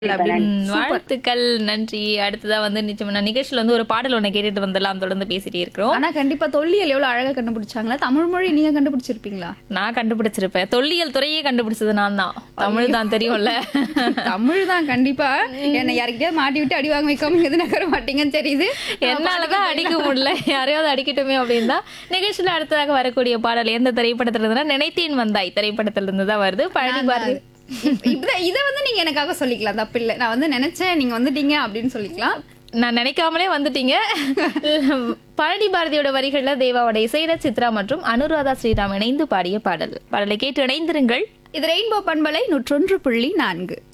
அப்படின்னு ம், வாழ்த்துக்கள் நன்றி அடுத்ததா வந்து நிச்சயமா நான் நிகழ்ச்சியில வந்து ஒரு பாடல் ஒண்ணு கேட்டுட்டு வந்துடலாம் தொடர்ந்து பேசிட்டே இருக்கிறோம் ஆனா கண்டிப்பா தொல்லியல் எவ்வளவு அழகா கண்டுபிடிச்சாங்களா தமிழ் மொழி நீங்க கண்டுபிடிச்சிருப்பீங்களா நான் கண்டுபிடிச்சிருப்பேன் தொல்லியல் துறையே கண்டுபிடிச்சது நான் தான் தமிழ் தான் தெரியும்ல தமிழ் தான் கண்டிப்பா என்ன யாருக்கிட்டயாவது மாட்டி விட்டு அடி வாங்க வைக்காம எது நகர மாட்டீங்கன்னு தெரியுது என்னாலதான் அடிக்க முடியல யாரையாவது அடிக்கட்டுமே அப்படின்னு தான் நிகழ்ச்சியில அடுத்ததாக வரக்கூடிய பாடல் எந்த திரைப்படத்துல இருந்துன்னா நினைத்தேன் வந்தாய் திரைப்படத்துல இருந்து தான் வருது பழனி பாரதி இத இத வந்து நீங்க எனக்காக சொல்லிக்கலாம் தப்பு இல்ல நான் வந்து நினைச்சேன் நீங்க வந்துட்டீங்க அப்படின்னு சொல்லிக்கலாம் நான் நினைக்காமலே வந்துட்டீங்க பழனி பாரதியோட வரிகள்ல தேவாவோட இசையில சித்ரா மற்றும் அனுராதா ஸ்ரீராம் இணைந்து பாடிய பாடல் பாடலை கேட்டு இணைந்திருங்கள் இது ரெயின்போ பண்பலை நூற்றொன்று புள்ளி நான்கு